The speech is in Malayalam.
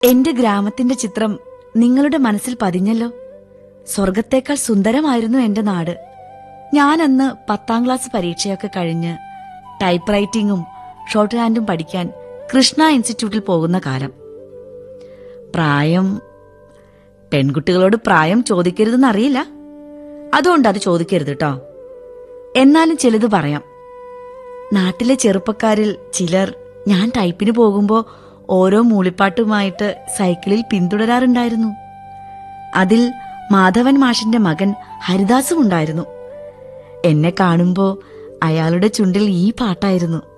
എന്റെ ഗ്രാമത്തിന്റെ ചിത്രം നിങ്ങളുടെ മനസ്സിൽ പതിഞ്ഞല്ലോ സ്വർഗത്തേക്കാൾ സുന്ദരമായിരുന്നു എന്റെ നാട് ഞാൻ അന്ന് പത്താം ക്ലാസ് പരീക്ഷയൊക്കെ കഴിഞ്ഞ് ടൈപ്പ് റൈറ്റിംഗും ഷോർട്ട് ഹാൻഡും പഠിക്കാൻ കൃഷ്ണ ഇൻസ്റ്റിറ്റ്യൂട്ടിൽ പോകുന്ന കാലം പ്രായം പെൺകുട്ടികളോട് പ്രായം ചോദിക്കരുതെന്നറിയില്ല അതുകൊണ്ട് അത് ചോദിക്കരുത് കേട്ടോ എന്നാലും ചിലത് പറയാം നാട്ടിലെ ചെറുപ്പക്കാരിൽ ചിലർ ഞാൻ ടൈപ്പിന് പോകുമ്പോ ഓരോ മൂളിപ്പാട്ടുമായിട്ട് സൈക്കിളിൽ പിന്തുടരാറുണ്ടായിരുന്നു അതിൽ മാധവൻ മാഷിന്റെ മകൻ ഹരിദാസും ഉണ്ടായിരുന്നു എന്നെ കാണുമ്പോ അയാളുടെ ചുണ്ടിൽ ഈ പാട്ടായിരുന്നു